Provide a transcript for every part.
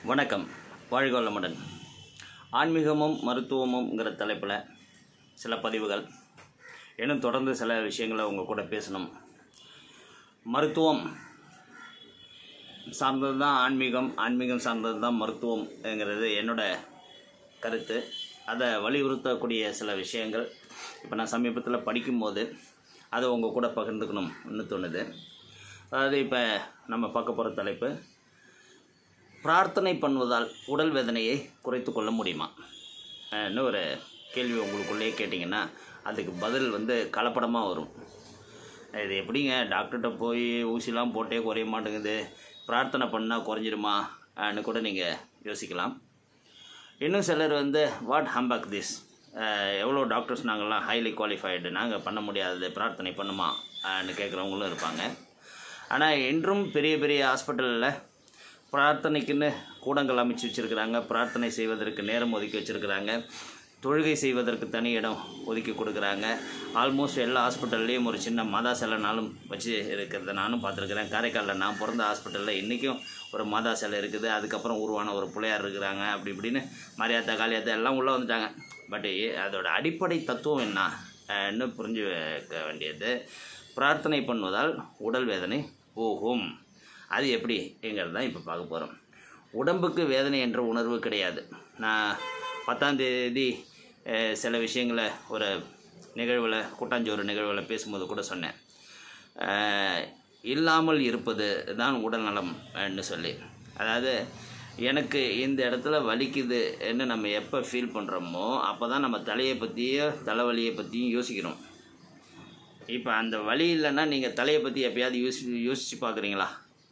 வணக்கம் வாழ்க வளமுடன் ஆன்மீகமும் மருத்துவமும்ங்கிற தலைப்பில் சில பதிவுகள் இன்னும் தொடர்ந்து சில விஷயங்களை உங்கள் கூட பேசணும் மருத்துவம் சார்ந்தது தான் ஆன்மீகம் ஆன்மீகம் சார்ந்தது தான் மருத்துவம்ங்கிறது என்னோட கருத்து அதை வலியுறுத்தக்கூடிய சில விஷயங்கள் இப்போ நான் சமீபத்தில் படிக்கும்போது அதை உங்கள் கூட பகிர்ந்துக்கணும்னு தோணுது அதாவது இப்போ நம்ம பார்க்க போகிற தலைப்பு பிரார்த்தனை பண்ணுவதால் உடல் வேதனையை குறைத்து கொள்ள முடியுமா அஹ் இன்னும் ஒரு கேள்வி உங்களுக்குள்ளேயே கேட்டிங்கன்னா அதுக்கு பதில் வந்து கலப்படமாக வரும் இது எப்படிங்க டாக்டர்கிட்ட போய் ஊசிலாம் போட்டே குறைய மாட்டேங்குது பிரார்த்தனை பண்ணால் குறைஞ்சிருமான்னு கூட நீங்கள் யோசிக்கலாம் இன்னும் சிலர் வந்து வாட் ஹம்பக் திஸ் எவ்வளோ டாக்டர்ஸ் நாங்கள்லாம் ஹைலி குவாலிஃபைடு நாங்கள் பண்ண முடியாதது பிரார்த்தனை பண்ணுமான்னு கேட்குறவங்களும் இருப்பாங்க ஆனால் இன்றும் பெரிய பெரிய ஹாஸ்பிட்டலில் பிரார்த்தனைக்குன்னு கூடங்கள் அமைச்சு வச்சுருக்கிறாங்க பிரார்த்தனை செய்வதற்கு நேரம் ஒதுக்கி வச்சுருக்கிறாங்க தொழுகை செய்வதற்கு தனி இடம் ஒதுக்கி கொடுக்குறாங்க ஆல்மோஸ்ட் எல்லா ஹாஸ்பிட்டல்லையும் ஒரு சின்ன மாதா சிலைனாலும் வச்சு இருக்கிறத நானும் பார்த்துருக்குறேன் காரைக்காலில் நான் பிறந்த ஹாஸ்பிட்டலில் இன்றைக்கும் ஒரு மாதா சிலை இருக்குது அதுக்கப்புறம் உருவான ஒரு பிள்ளையார் இருக்கிறாங்க அப்படி இப்படின்னு மரியாதை காளியாத்தா எல்லாம் உள்ளே வந்துட்டாங்க பட் அதோட அடிப்படை தத்துவம் என்ன அஹ், இன்னும் புரிஞ்சு வைக்க வேண்டியது பிரார்த்தனை பண்ணுவதால் உடல் வேதனை போகும் அது எப்படிங்கிறது தான் இப்போ பார்க்க போகிறோம் உடம்புக்கு வேதனை என்ற உணர்வு கிடையாது நான் பத்தாம் தேதி அஹ், சில விஷயங்களை ஒரு நிகழ்வில் கூட்டாஞ்சோறு நிகழ்வில் பேசும்போது கூட சொன்னேன் அஹ், இல்லாமல் இருப்பது தான் உடல் நலம்னு சொல்லி அதாவது எனக்கு இந்த இடத்துல வலிக்குதுன்னு நம்ம எப்போ ஃபீல் பண்ணுறோமோ அப்போ தான் நம்ம தலையை பற்றியும் தலைவலியை பற்றியும் யோசிக்கிறோம் இப்போ அந்த வலி இல்லைன்னா நீங்கள் தலையை பற்றி எப்பயாவது யோசி யோசித்து பார்க்குறீங்களா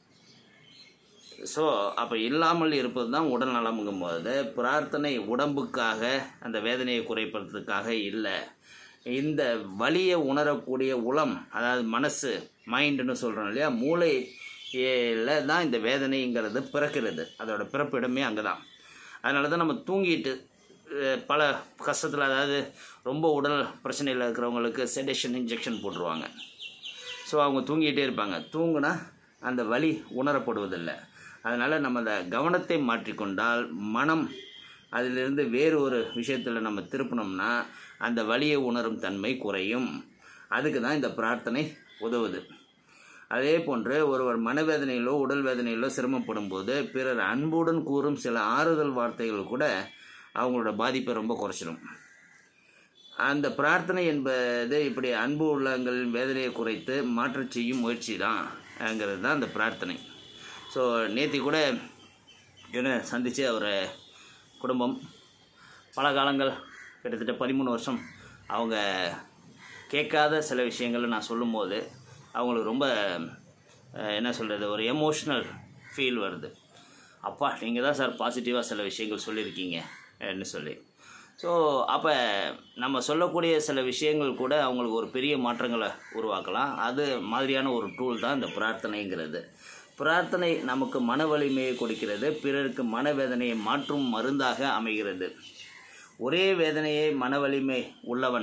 ஸோ அப்போ இல்லாமல் இருப்பது தான் உடல் நலம்ங்கும்போது பிரார்த்தனை உடம்புக்காக அந்த வேதனையை குறைப்பதற்காக இல்லை இந்த வலியை உணரக்கூடிய உளம் அதாவது மனசு மைண்டுன்னு சொல்கிறோம் இல்லையா மூளையில் தான் இந்த வேதனைங்கிறது பிறக்கிறது அதோட பிறப்பிடமே அங்கே தான் அதனால தான் நம்ம தூங்கிட்டு அஹ், பல கஷ்டத்தில் அதாவது ரொம்ப உடல் பிரச்சனையில் இருக்கிறவங்களுக்கு செடேஷன் இன்ஜெக்ஷன் போட்டுருவாங்க ஸோ அவங்க தூங்கிட்டே இருப்பாங்க தூங்குனா அந்த வலி உணரப்படுவதில்லை அதனால் நம்ம அந்த கவனத்தை மாற்றிக்கொண்டால் மனம் அதிலிருந்து வேறு ஒரு விஷயத்தில் நம்ம திருப்பினோம்னா அந்த வலியை உணரும் தன்மை குறையும் அதுக்கு தான் இந்த பிரார்த்தனை உதவுது அதே போன்று ஒருவர் மனவேதனையிலோ உடல் வேதனையிலோ சிரமப்படும் போது பிறர் அன்புடன் கூறும் சில ஆறுதல் வார்த்தைகள் கூட அவங்களோட பாதிப்பை ரொம்ப குறைச்சிடும் அந்த பிரார்த்தனை என்பது இப்படி அன்பு உள்ளங்களின் வேதனையை குறைத்து மாற்றச் செய்யும் முயற்சி தான்ங்கிறது தான் அந்த பிரார்த்தனை ஸோ நேற்று கூட இவனை சந்தித்து ஒரு குடும்பம் பல காலங்கள் கிட்டத்தட்ட பதிமூணு வருஷம் அவங்க கேட்காத சில விஷயங்களை நான் சொல்லும்போது அவங்களுக்கு ரொம்ப அஹ், என்ன சொல்கிறது ஒரு எமோஷ்னல் ஃபீல் வருது அப்பா நீங்கள் தான் சார் பாசிட்டிவாக சில விஷயங்கள் சொல்லியிருக்கீங்க ன்னு சொல்லி ஸோ அப்போ நம்ம சொல்லக்கூடிய சில விஷயங்கள் கூட அவங்களுக்கு ஒரு பெரிய மாற்றங்களை உருவாக்கலாம் அது மாதிரியான ஒரு டூல் தான் இந்த பிரார்த்தனைங்கிறது பிரார்த்தனை நமக்கு மன வலிமையை கொடுக்கிறது பிறருக்கு மனவேதனையை மாற்றும் மருந்தாக அமைகிறது ஒரே வேதனையை மன வலிமை உள்ளவன்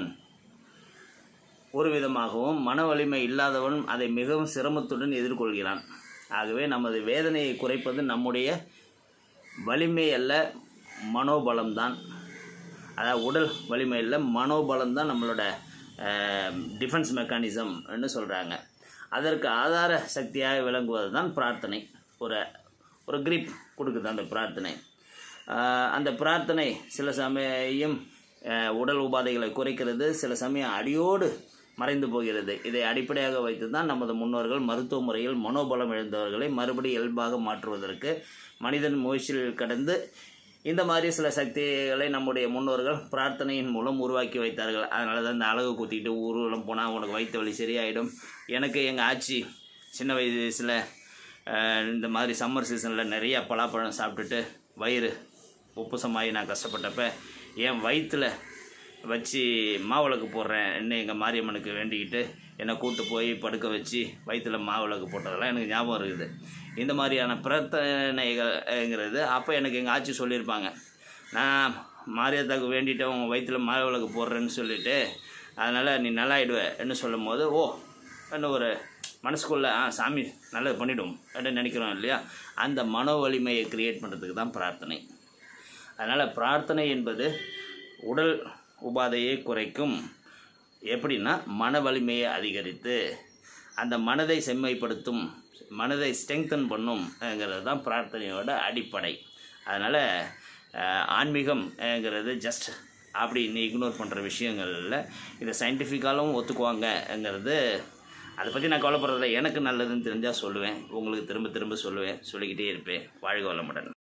ஒரு விதமாகவும் மன வலிமை இல்லாதவன் அதை மிகவும் சிரமத்துடன் எதிர்கொள்கிறான் ஆகவே நமது வேதனையை குறைப்பது நம்முடைய வலிமை அல்ல மனோபலம்தான் அதாவது உடல் வலிமை இல்லை மனோபலம் தான் நம்மளோட டிஃபென்ஸ் மெக்கானிசம்னு சொல்கிறாங்க அதற்கு ஆதார சக்தியாக விளங்குவது தான் பிரார்த்தனை ஒரு ஒரு கிரிப் கொடுக்குது அந்த பிரார்த்தனை ஆஹ் அந்த பிரார்த்தனை சில சமயம் ஆஹ் உடல் உபாதைகளை குறைக்கிறது சில சமயம் அடியோடு மறைந்து போகிறது இதை அடிப்படையாக வைத்து தான் நமது முன்னோர்கள் மருத்துவ முறையில் மனோபலம் இழந்தவர்களை மறுபடி இயல்பாக மாற்றுவதற்கு மனிதன் முயற்சியில் கடந்து இந்த மாதிரி சில சக்திகளை நம்முடைய முன்னோர்கள் பிரார்த்தனையின் மூலம் உருவாக்கி வைத்தார்கள் அதனால தான் இந்த அழகு குத்திட்டு ஊர்வலம் போனால் உனக்கு வயிற்று வலி சரியாயிடும் எனக்கு எங்கள் ஆச்சி சின்ன வயசில் இந்த மாதிரி சம்மர் சீசனில் நிறைய பலாப்பழம் சாப்பிட்டுட்டு வயிறு உப்புசமாகி நான் கஷ்டப்பட்டப்ப என் வயிற்றில் வச்சு மாவிளக்கு போடுறேன்னு எங்கள் மாரியம்மனுக்கு வேண்டிக்கிட்டு என்னை கூட்டு போய் படுக்க வச்சு வயிற்றில் மாவிளக்கு போட்டதெல்லாம் எனக்கு ஞாபகம் இருக்குது இந்த மாதிரியான பிரார்த்தனைகள்ங்கிறது அப்போ எனக்கு எங்கள் ஆட்சி சொல்லியிருப்பாங்க நான் மாரியாத்தாவுக்கு வேண்டிட்டு உங்கள் வயிற்றில் மாவிளக்கு போடுறேன்னு சொல்லிட்டு அதனால் நீ நல்லாயிடுவேன்னு சொல்லும் போது ஓ இன்னும் ஒரு மனசுக்குள்ளே ஆ சாமி நல்லது பண்ணிடும் அப்படின்னு நினைக்கிறோம் இல்லையா அந்த மன வலிமையை கிரியேட் பண்ணுறதுக்கு தான் பிரார்த்தனை அதனால் பிரார்த்தனை என்பது உடல் உபாதையை குறைக்கும் எப்படின்னா மன வலிமையை அதிகரித்து அந்த மனதை செம்மைப்படுத்தும் மனதை ஸ்ட்ரெங்தன் பண்ணும்ங்கிறது தான் பிரார்த்தனையோட அடிப்படை அதனால் ஆன்மீகம்ங்கிறது ஜஸ்ட் அப்படி நீ இக்னோர் பண்ணுற விஷயங்களில் இதை சயின்டிஃபிக்காலும் ஒத்துக்குவாங்கங்கிறது அதை பற்றி நான் கவலைப்படுறதில்ல எனக்கு நல்லதுன்னு தெரிஞ்சால் சொல்லுவேன் உங்களுக்கு திரும்ப திரும்ப சொல்லுவேன் சொல்லிக்கிட்டே இருப்பேன் வாழ்க வளமுடன்